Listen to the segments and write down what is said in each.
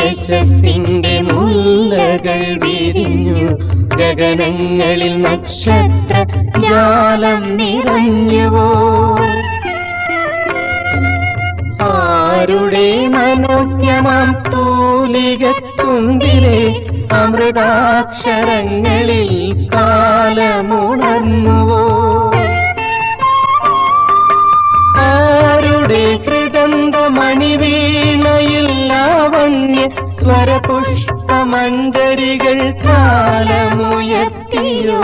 യശസ്സിന്റെ മുല്ലകൾ വിരിഞ്ഞു ഗഗനങ്ങളിൽ നക്ഷത്ര ജാലം നിറഞ്ഞുവോ ആരുടെ മനോജ്ഞമാം തൂലികത്തുമ്പിലെ അമൃതാക്ഷരങ്ങളിൽ കാലമുണർന്നുവോ ആരുടെ കൃതന്ത മണിവീണയിൽ ലാവണ്യ സ്വരപുഷ്പമഞ്ജരികൾ കാലമുയർത്തിയോ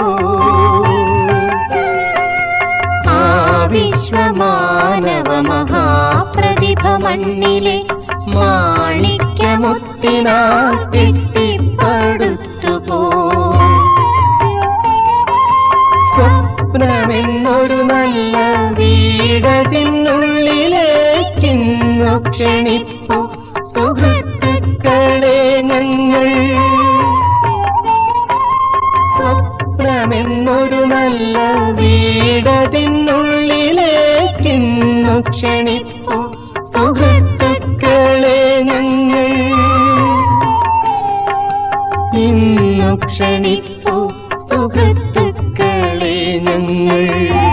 ആ വിശ്വമാനവ മഹാപ്രതിഭ മണ്ണിലെ മാണിക്യമുത്തിനാ കെട്ടിപ്പടുത്തുപോ സ്വപ്നമെന്നൊരു നല്ല വീടതിനുള്ളിലേക്കിന്നു ക്ഷണിപ്പു സുഹൃത്തുക്കളെ ഞങ്ങൾ സ്വപ്നമെന്നൊരു നല്ല വീടതിനുള്ളിലേക്കിന്നു ക്ഷണിപ്പു സുഹൃത്തുക്കളെ ഞങ്ങൾ ഇന്നു ക്ഷണിപ്പു സുഹൃത്തുക്കളെ ഞങ്ങൾ